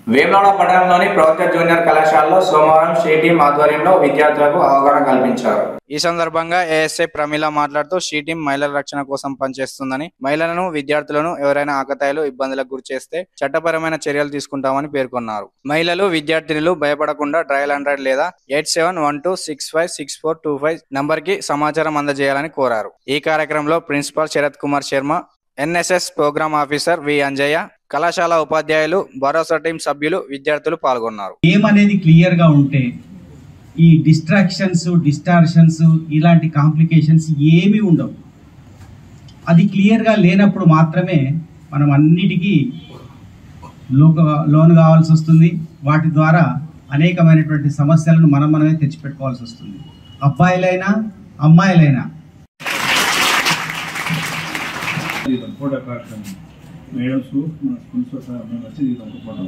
వేమనాడ పట్టణంలోని ప్రభుత్వ జూనియర్ కళాశాలలో సోమవారం షీ టీం ఆధ్వర్యంలో విద్యార్థులకు అవగాహన కల్పించారు ఈ సందర్భంగా ఏఎస్ఐ ప్రమీల మాట్లాడుతూ షీ టీం మహిళల రక్షణ కోసం పనిచేస్తుందని మహిళలను విద్యార్థులను ఎవరైనా ఆకతాయిలు ఇబ్బందులకు గురి చేస్తే చట్టపరమైన చర్యలు తీసుకుంటామని పేర్కొన్నారు మహిళలు విద్యార్థినులు భయపడకుండా ట్రయల్ హండ్రెడ్ లేదా eight seven one two six five six four two five number కి సమాచారం అందజేయాలని కోరారు ఈ కార్యక్రమంలో principal Sharath Kumar Sharma NSS programme officer V Anjaiah కళాశాల ఉపాధ్యాయులు భరోసా టీం సభ్యులు విద్యార్థులు పాల్గొన్నారు గేమ్ అనేది క్లియర్గా ఉంటే ఈ డిస్ట్రాక్షన్స్ డిస్టార్షన్స్ ఇలాంటి కాంప్లికేషన్స్ ఏమీ ఉండవు అది క్లియర్గా లేనప్పుడు మాత్రమే మనం అన్నిటికీ లోక లోన్ కావాల్సి వస్తుంది వాటి ద్వారా అనేకమైనటువంటి సమస్యలను మనం మనమే తెచ్చిపెట్టుకోవాల్సి వస్తుంది అబ్బాయిలైనా అమ్మాయిలైనా దిగుతాం ఫోటో కార్యక్రమం మేడమ్స్ మన స్కూల్స్ మేము వచ్చి దిగుతాం ఒక ఫోటో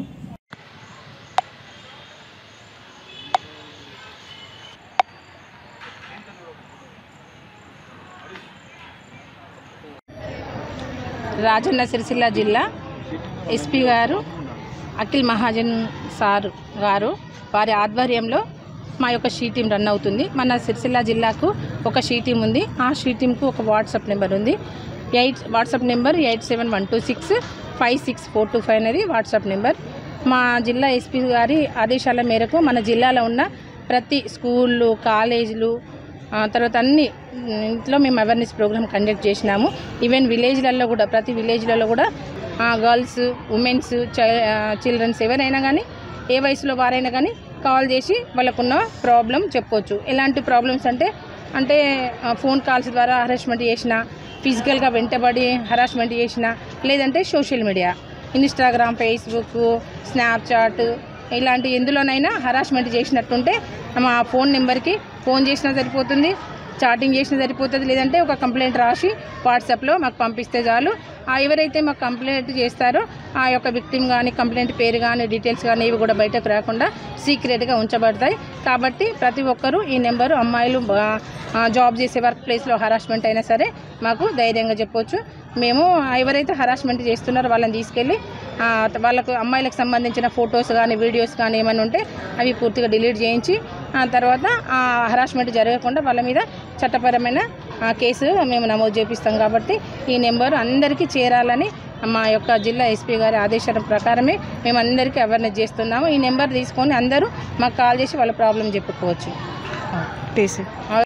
రాజన్న సిరిసిల్ల జిల్లా ఎస్పీ గారు అఖిల్ మహాజన్ సార్ గారు వారి ఆధ్వర్యంలో మా యొక్క షీ టీం రన్ అవుతుంది మన సిరిసిల్ల జిల్లాకు ఒక షీ టీం ఉంది ఆ షీ టీంకు ఒక వాట్సాప్ నెంబర్ ఉంది eight WhatsApp number eight seven one two six five six four two five అనేది వాట్సాప్ నెంబర్ మా జిల్లా ఎస్పీ గారి ఆదేశాల మేరకు మన జిల్లాలో ఉన్న ప్రతి స్కూళ్ళు కాలేజీలు ఆ తర్వాత అన్ని ఉమ్, ఇంట్లో మేము అవేర్నెస్ ప్రోగ్రామ్ కండక్ట్ చేసినాము ఈవెన్ విలేజ్లలో కూడా ప్రతి విలేజ్లలో కూడా గర్ల్స్ ఉమెన్స్ చిల్డ్రన్స్ ఎవరైనా కానీ ఏ వయసులో వారైనా కానీ కాల్ చేసి వాళ్ళకున్న ప్రాబ్లం చెప్పొచ్చు ఎలాంటి ప్రాబ్లమ్స్ అంటే అంటే ఆ, ఫోన్ కాల్స్ ద్వారా హరాస్మెంట్ చేసిన ఫిజికల్గా వెంటబడి హరాస్మెంట్ చేసిన లేదంటే social media Instagram Facebook Snapchat ఇలాంటి ఎందులోనైనా హరాస్మెంట్ చేసినట్టుంటే మా ఫోన్ నెంబర్కి ఫోన్ చేసినా సరిపోతుంది చాటింగ్ చేసినా సరిపోతుంది లేదంటే ఒక కంప్లైంట్ రాసి వాట్సాప్లో మాకు పంపిస్తే చాలు ఆ ఎవరైతే మాకు కంప్లైంట్ చేస్తారో ఆ యొక్క విక్టిమ్ కానీ కంప్లైంట్ పేరు కానీ డీటెయిల్స్ కానీ ఇవి కూడా బయటకు రాకుండా సీక్రెట్గా ఉంచబడతాయి కాబట్టి ప్రతి ఒక్కరూ ఈ నెంబరు అమ్మాయిలు బా- ఆ, జాబ్ చేసే వర్క్ ప్లేస్లో హరాస్మెంట్ అయినా సరే మాకు ధైర్యంగా చెప్పొచ్చు మేము ఎవరైతే హరాస్మెంట్ చేస్తున్నారో వాళ్ళని తీసుకెళ్ళి ఆ, వాళ్ళకు అమ్మాయిలకు సంబంధించిన ఫొటోస్ కానీ వీడియోస్ కానీ ఏమైనా ఉంటే అవి పూర్తిగా డిలీట్ చేయించి ఆ తర్వాత ఆ హరాస్మెంట్ జరగకుండా వాళ్ళ మీద చట్టపరమైన ఆ, కేసు మేము నమోదు చేపిస్తాం కాబట్టి ఈ నెంబర్ అందరికీ చేరాలని మా యొక్క జిల్లా ఎస్పీ గారి ఆదేశాల ప్రకారమే మేము అందరికీ అవేర్నెస్ చేస్తున్నాము ఈ నెంబర్ తీసుకొని అందరూ మాకు కాల్ చేసి వాళ్ళ ప్రాబ్లం చెప్పుకోవచ్చు టీసీ